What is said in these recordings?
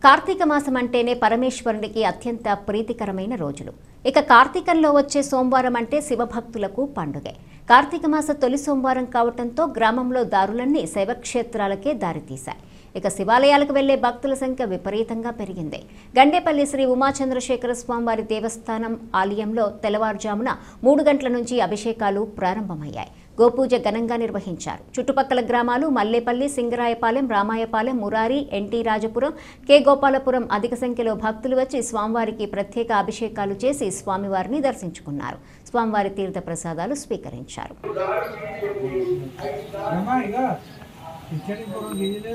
కార్తీక మాసం అంటేనే పరమేశ్వరునికి అత్యంత ప్రీతికరమైన రోజులు ఇక కార్తీకంలో వచ్చే సోమవారం అంటే శివభక్తులకు పండుగే కార్తీక మాస తొలి సోమవారం కావటంతో గ్రామంలో దారులన్నీ శైవక్షేత్రాలకే దారితీశాయి ఇక శివాలయాలకు వెళ్లే భక్తుల సంఖ్య విపరీతంగా పెరిగింది గండేపల్లి శ్రీ ఉమాచంద్రశేఖర స్వామివారి దేవస్థానం ఆలయంలో తెల్లవారుజామున మూడు గంటల నుంచి అభిషేకాలు ప్రారంభమయ్యాయి గోపూజ ఘనంగా నిర్వహించారు చుట్టుపక్కల గ్రామాలు మల్లేపల్లి సింగరాయపాలెం రామాయపాలెం మురారి ఎన్టీ రాజపురం కె గోపాలపురం అధిక సంఖ్యలో భక్తులు వచ్చి స్వామివారికి ప్రత్యేక అభిషేకాలు చేసి స్వామివారిని దర్శించుకున్నారు స్వామివారి తీర్థ ప్రసాదాలు స్వీకరించారు అమ్మా ఇక కిచెన్ కూడా గిజలే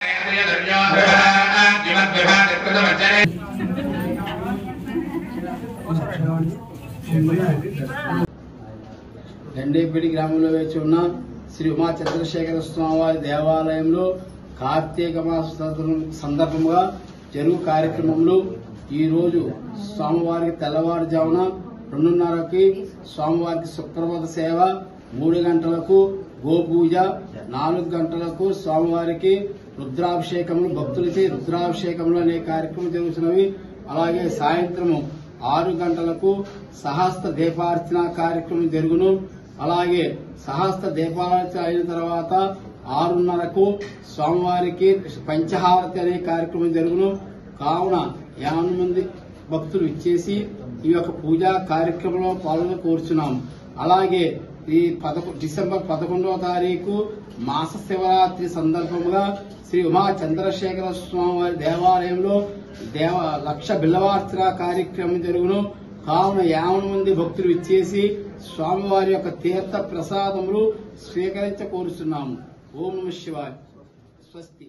గండేపల్లి గ్రామంలో వేచి ఉన్న శ్రీ ఉమా చంద్రశేఖర స్వామివారి దేవాలయంలో కార్తీక మాస సందర్భం- సందర్భంగా జరుగు కార్యక్రమంలో ఈ రోజు స్వామివారికి తెల్లవారుజామున రెండున్నరకి స్వామివారికి సుప్రభాత సేవ మూడు గంటలకు గోపూజ నాలుగు గంటలకు స్వామివారికి రుద్రాభిషేకములు భక్తులచే రుద్రాభిషేకములు అనే కార్యక్రమం జరుగుతున్నవి అలాగే సాయంత్రము ఆరు గంటలకు సహస్ర దీపార్చన కార్యక్రమం జరుగును అలాగే సహస్ర దీపార్చన అయిన తర్వాత ఆరున్నరకు స్వామివారికి పంచహారతి అనే కార్యక్రమం జరుగును కావున యాభై మంది భక్తులు ఇచ్చేసి ఈ యొక్క పూజా కార్యక్రమంలో పాల్గొన కోరుచున్నాం అలాగే ఈ పదకొ డిసెంబర్ పదకొండవ తారీఖు మాస శివరాత్రి సందర్భంగా శ్రీ ఉమా చంద్రశేఖర స్వామి వారి దేవాలయంలో దేవ లక్ష బిల్లవార్చన కార్యక్రమం జరుగును కావున యావన మంది భక్తులు ఇచ్చేసి స్వామివారి యొక్క తీర్థ ప్రసాదములు స్వీకరించ కోరుచున్నాము ఓం నమ శివాయ స్వస్తి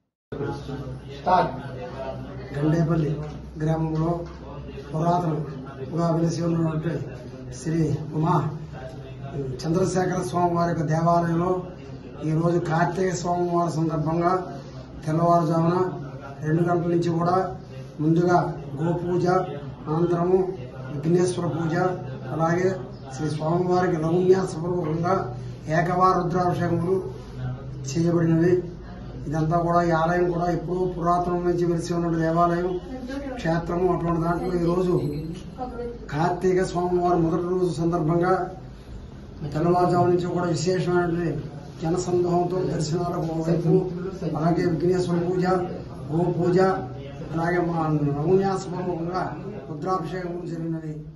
గండేపల్లి గ్రామంలో పురాతనంగా వెలిసి ఉన్నటువంటి శ్రీ ఉమా చంద్రశేఖర స్వామి వారి యొక్క దేవాలయంలో ఈరోజు కార్తీక సోమవారం సందర్భంగా తెల్లవారుజామున రెండు గంటల నుంచి కూడా ముందుగా గోపూజ అనంతరము విఘ్నేశ్వర పూజ అలాగే శ్రీ స్వామివారికి లౌన్యాసపూర్వకంగా ఏకవార రుద్రాభిషేకములు చేయబడినవి ఇదంతా కూడా ఈ ఆలయం కూడా ఎప్పుడూ పురాతనం నుంచి వెలిసి ఉన్న దేవాలయం క్షేత్రము అటువంటి దాంట్లో ఈ రోజు కార్తీక స్వామివారి మొదటి రోజు సందర్భంగా తెల్లవారుజాము నుంచి కూడా విశేషమైనటువంటి జనసందోహంతో దర్శనాలకు వైపు అలాగే విఘ్నేశ్వర పూజ గో పూజ అలాగే మా నవన్యాసపూర్వకంగా రుద్రాభిషేకం జరిగినది